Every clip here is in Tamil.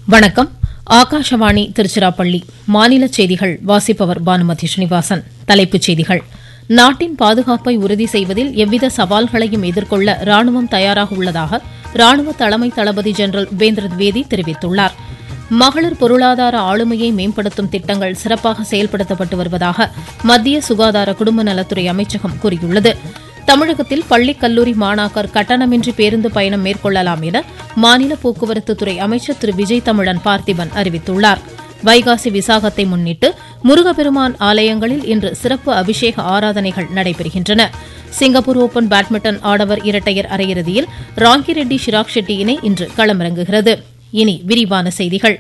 வணக்கம் ஆகாஷவாணி திருச்சிராப்பள்ளி மாநில செய்திகள் வாசிப்பவர் பானுமதி ஸ்ரீனிவாசன் தலைப்புச் செய்திகள் நாட்டின் பாதுகாப்பை உறுதி செய்வதில் எவ்வித சவால்களையும் எதிர்கொள்ள ராணுவம் தயாராக உள்ளதாக ராணுவ தலைமை தளபதி ஜெனரல் உபேந்திர திவேதி தெரிவித்துள்ளார் மகளிர் பொருளாதார ஆளுமையை மேம்படுத்தும் திட்டங்கள் சிறப்பாக செயல்படுத்தப்பட்டு வருவதாக மத்திய சுகாதார குடும்ப நலத்துறை அமைச்சகம் கூறியுள்ளது தமிழகத்தில் பள்ளி கல்லூரி மாணாக்கர் கட்டணமின்றி பேருந்து பயணம் மேற்கொள்ளலாம் என மாநில போக்குவரத்து துறை அமைச்சர் திரு விஜய் தமிழன் பார்த்திபன் அறிவித்துள்ளார் வைகாசி விசாகத்தை முன்னிட்டு முருகப்பெருமான் ஆலயங்களில் இன்று சிறப்பு அபிஷேக ஆராதனைகள் நடைபெறுகின்றன சிங்கப்பூர் ஓபன் பேட்மிண்டன் ஆடவர் இரட்டையர் அரையிறுதியில் ராங்கிரெட்டி ஷிராக் ஷெட்டி இணை இன்று களமிறங்குகிறது இனி விரிவான செய்திகள்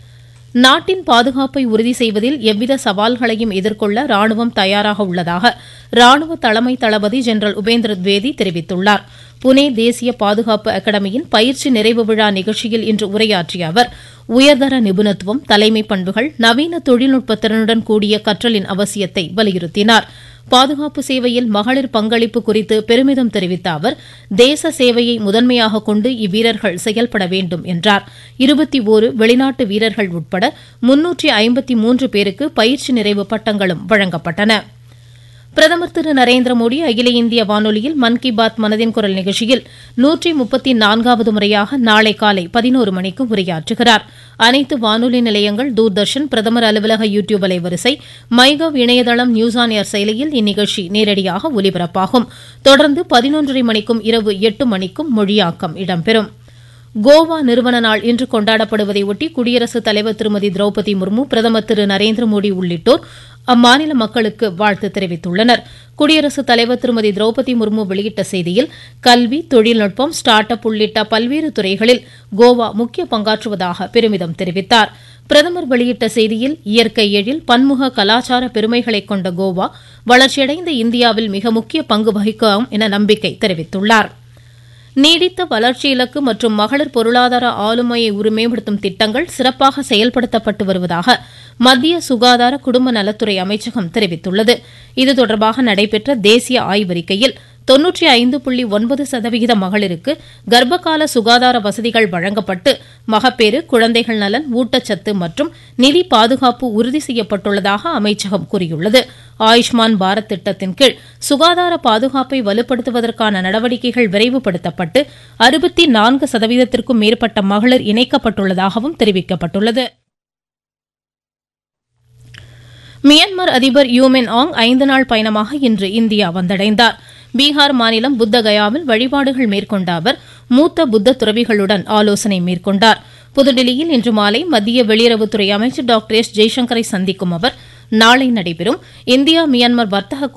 நாட்டின் பாதுகாப்பை உறுதி செய்வதில் எவ்வித சவால்களையும் எதிர்கொள்ள ராணுவம் தயாராக உள்ளதாக ராணுவ தலைமை தளபதி ஜெனரல் உபேந்திர திவேதி தெரிவித்துள்ளார் புனே தேசிய பாதுகாப்பு அகாடமியின் பயிற்சி நிறைவு விழா நிகழ்ச்சியில் இன்று உரையாற்றிய அவர் உயர்தர நிபுணத்துவம் தலைமை பண்புகள் நவீன தொழில்நுட்ப திறனுடன் கூடிய கற்றலின் அவசியத்தை வலியுறுத்தினார் பாதுகாப்பு சேவையில் மகளிர் பங்களிப்பு குறித்து பெருமிதம் தெரிவித்த அவர் தேச சேவையை முதன்மையாக கொண்டு இவ்வீரர்கள் செயல்பட வேண்டும் என்றார் இருபத்தி ஓரு வெளிநாட்டு வீரர்கள் உட்பட முன்னூற்றி ஐம்பத்தி மூன்று பேருக்கு பயிற்சி நிறைவு பட்டங்களும் வழங்கப்பட்டன பிரதமர் திரு நரேந்திர மோடி அகில இந்திய வானொலியில் மன் கி பாத் மனதின் குரல் நிகழ்ச்சியில் நூற்றி முப்பத்தி நான்காவது முறையாக நாளை காலை பதினோரு மணிக்கு உரையாற்றுகிறார் அனைத்து வானொலி நிலையங்கள் தூர்தர்ஷன் பிரதமர் அலுவலக யூ டியூப் அலைவரிசை மைகவ் இணையதளம் நியூஸ் ஆன் ஏர் செயலியில் இந்நிகழ்ச்சி நேரடியாக ஒலிபரப்பாகும் தொடர்ந்து பதினொன்றரை மணிக்கும் இரவு எட்டு மணிக்கும் மொழியாக்கம் இடம்பெறும் கோவா நிறுவன நாள் இன்று கொண்டாடப்படுவதையொட்டி குடியரசுத் தலைவர் திருமதி திரௌபதி முர்மு பிரதமர் திரு நரேந்திர மோடி உள்ளிட்டோர் அம்மாநில மக்களுக்கு வாழ்த்து தெரிவித்துள்ளனர் குடியரசுத் தலைவர் திருமதி திரௌபதி முர்மு வெளியிட்ட செய்தியில் கல்வி தொழில்நுட்பம் ஸ்டார்ட் அப் உள்ளிட்ட பல்வேறு துறைகளில் கோவா முக்கிய பங்காற்றுவதாக பெருமிதம் தெரிவித்தார் பிரதமர் வெளியிட்ட செய்தியில் இயற்கை எழில் பன்முக கலாச்சார பெருமைகளை கொண்ட கோவா வளர்ச்சியடைந்த இந்தியாவில் மிக முக்கிய பங்கு வகிக்கும் என நம்பிக்கை தெரிவித்துள்ளாா் நீடித்த வளர்ச்சி இலக்கு மற்றும் மகளிர் பொருளாதார ஆளுமையை மேம்படுத்தும் திட்டங்கள் சிறப்பாக செயல்படுத்தப்பட்டு வருவதாக மத்திய சுகாதார குடும்ப நலத்துறை அமைச்சகம் தெரிவித்துள்ளது இது தொடர்பாக நடைபெற்ற தேசிய ஆய்வறிக்கையில் தொன்னூற்றி ஐந்து புள்ளி ஒன்பது சதவிகித மகளிருக்கு கர்ப்பகால சுகாதார வசதிகள் வழங்கப்பட்டு மகப்பேறு குழந்தைகள் நலன் ஊட்டச்சத்து மற்றும் நிதி பாதுகாப்பு உறுதி செய்யப்பட்டுள்ளதாக அமைச்சகம் கூறியுள்ளது ஆயுஷ்மான் பாரத் திட்டத்தின் கீழ் சுகாதார பாதுகாப்பை வலுப்படுத்துவதற்கான நடவடிக்கைகள் விரைவுபடுத்தப்பட்டு அறுபத்தி நான்கு சதவீதத்திற்கும் மேற்பட்ட மகளிர் இணைக்கப்பட்டுள்ளதாகவும் தெரிவிக்கப்பட்டுள்ளது மியான்மர் அதிபர் யூமென் ஆங் ஐந்து நாள் பயணமாக இன்று இந்தியா வந்தடைந்தார் பீகார் மாநிலம் புத்தகயாவில் வழிபாடுகள் மேற்கொண்ட அவர் மூத்த புத்த துறவிகளுடன் ஆலோசனை மேற்கொண்டார் புதுடில்லியில் இன்று மாலை மத்திய வெளியுறவுத்துறை அமைச்சர் டாக்டர் எஸ் ஜெய்சங்கரை சந்திக்கும் அவர் நாளை நடைபெறும் இந்தியா மியான்மர் வர்த்தக